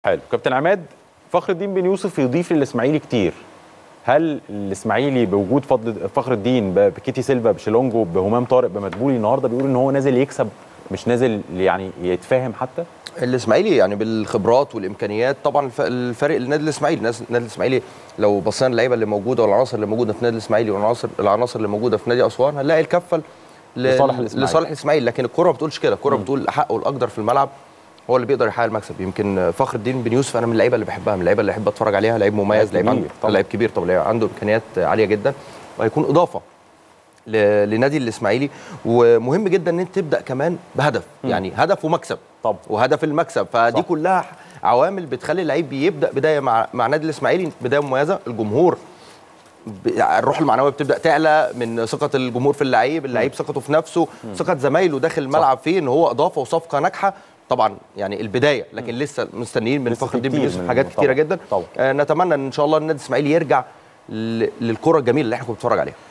حلو كابتن عماد فخر الدين بن يوسف يضيف للاسماعيلي كتير هل الاسماعيلي بوجود فضل فخر الدين ب- بكيتي سيلفا بشيلونجو بهمام طارق بمدبولي النهارده بيقول ان هو نازل يكسب مش نازل يعني يتفاهم حتى الاسماعيلي يعني بالخبرات والامكانيات طبعا الف- الفرق النادي الاسماعيلي الناس- النادي الاسماعيلي لو بصينا اللعيبه اللي موجوده والعناصر اللي موجوده في النادي الاسماعيلي والعناصر العناصر اللي موجوده في نادي اسوان هنلاقي الكفه ل- لصالح الإسماعيلي. لصالح الاسماعيلي لكن الكره ما بتقولش كده الكره بتقول الاحق والاقدر في الملعب هو اللي بيقدر يحقق المكسب يمكن فخر الدين بن يوسف انا من اللعيبه اللي بحبها من اللعيبه اللي احب اتفرج عليها لعيب مميز لعيب لعيب عنده كبير طبعاً. لعيب كبير طبعا لعيب عنده امكانيات عاليه جدا وهيكون اضافه ل- لنادي الاسماعيلي ومهم جدا ان انت تبدا كمان بهدف يعني هدف ومكسب طبعا. وهدف المكسب فدي صح. صح. كلها عوامل بتخلي اللعيب يبدا بدايه مع مع نادي الاسماعيلي بدايه مميزه الجمهور ب- الروح المعنويه بتبدا تعلى من ثقه الجمهور في اللعيب اللعيب ثقته في نفسه ثقه زمايله داخل الملعب فيه ان هو اضافه وصفقه ناجحه طبعا يعني البدايه لكن لسه مستنيين من لسه فخر في الدين بن كتير يوسف من- حاجات طبعاً. كتيره جدا طبعاً. آه، نتمنى ان شاء الله النادي الاسماعيلي يرجع ل- للكره الجميله اللي احنا كنا بنتفرج عليها